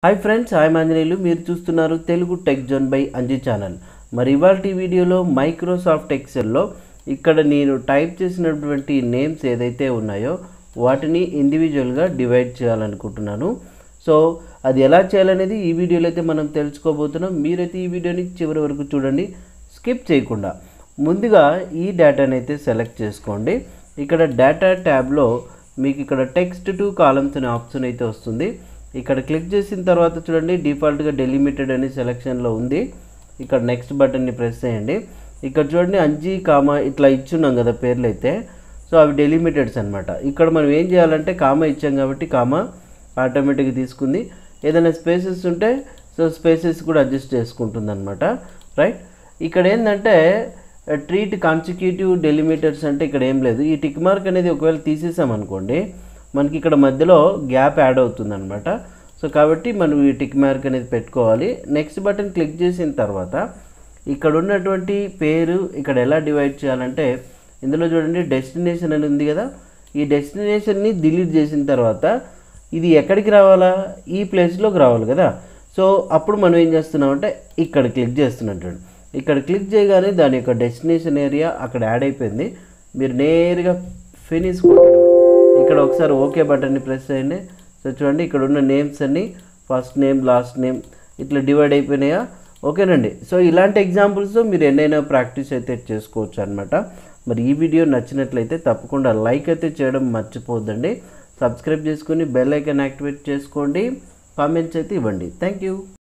hi friends hi Anjaneyulu మీరు చూస్తున్నారు Telugu tech zone by Anji channel మరి ఇవాళ వీడియోలో మైక్రోసాఫ్ట్ ఎక్సెల్లో ఇక్కడ నేను టైప్ చేసినటువంటి నేమ్స్ ఏదైతే ఉన్నాయో వాటిని ఇండివిజువల్గా డివైడ్ చేయాలనుకుంటున్నాను సో అది ఎలా చేయాలనేది ఈ వీడియోలో అయితే మనం తెలుసుకోబోతున్నాం మీరైతే ఈ వీడియోని చివరి వరకు చూడండి స్కిప్ చేయకుండా ముందుగా ఈ డేటాని అయితే సెలెక్ట్ చేసుకోండి ఇక్కడ డేటా ట్యాబ్లో మీకు ఇక్కడ టెక్స్ట్ టు కాలమ్స్ అనే ఆప్షన్ అయితే వస్తుంది ఇక్కడ క్లిక్ చేసిన తర్వాత చూడండి డిఫాల్ట్గా డెలిమిటెడ్ అని సెలెక్షన్లో ఉంది ఇక్కడ నెక్స్ట్ బటన్ని ప్రెస్ చేయండి ఇక్కడ చూడండి అంజీ కామా ఇట్లా ఇచ్చున్నాం కదా పేర్లు అయితే సో అవి డెలిమిటెడ్స్ అనమాట ఇక్కడ మనం ఏం చేయాలంటే కామా ఇచ్చాం కాబట్టి కామా ఆటోమేటిక్గా తీసుకుంది ఏదైనా స్పేసెస్ ఉంటే సో స్పేసెస్ కూడా అడ్జస్ట్ చేసుకుంటుంది అనమాట రైట్ ఇక్కడ ఏంటంటే ట్రీట్ కాన్సిక్యూటివ్ డెలిమిటర్స్ అంటే ఇక్కడ ఏం లేదు ఈ టిక్ మార్క్ అనేది ఒకవేళ తీసేసామనుకోండి మనకి ఇక్కడ మధ్యలో గ్యాప్ యాడ్ అవుతుంది అనమాట సో కాబట్టి మనం ఈ టిక్ మార్క్ అనేది పెట్టుకోవాలి నెక్స్ట్ బటన్ క్లిక్ చేసిన తర్వాత ఇక్కడ ఉన్నటువంటి పేరు ఇక్కడ ఎలా డివైడ్ చేయాలంటే ఇందులో చూడండి డెస్టినేషన్ అని ఉంది కదా ఈ డెస్టినేషన్ని డిలీట్ చేసిన తర్వాత ఇది ఎక్కడికి రావాలా ఈ ప్లేస్లోకి రావాలి కదా సో అప్పుడు మనం ఏం చేస్తున్నామంటే ఇక్కడ క్లిక్ చేస్తున్నాం చూడండి ఇక్కడ క్లిక్ చేయగానే దాని యొక్క డెస్టినేషన్ ఏరియా అక్కడ యాడ్ అయిపోయింది మీరు నేరుగా ఫినిష్ కొట్టండి ఇక్కడ ఒకసారి ఓకే బటన్ని ప్రెస్ చేయండి సో చూడండి ఇక్కడ ఉన్న నేమ్స్ అన్నీ ఫస్ట్ నేమ్ లాస్ట్ నేమ్ ఇట్లా డివైడ్ అయిపోయినాయా ఓకేనండి సో ఇలాంటి ఎగ్జాంపుల్స్ మీరు ఎన్నైనా ప్రాక్టీస్ అయితే చేసుకోవచ్చు అనమాట మరి ఈ వీడియో నచ్చినట్లయితే తప్పకుండా లైక్ అయితే చేయడం మర్చిపోద్దండి సబ్స్క్రైబ్ చేసుకుని బెల్ ఐకాన్ యాక్టివేట్ చేసుకోండి కామెంట్స్ అయితే ఇవ్వండి థ్యాంక్ యూ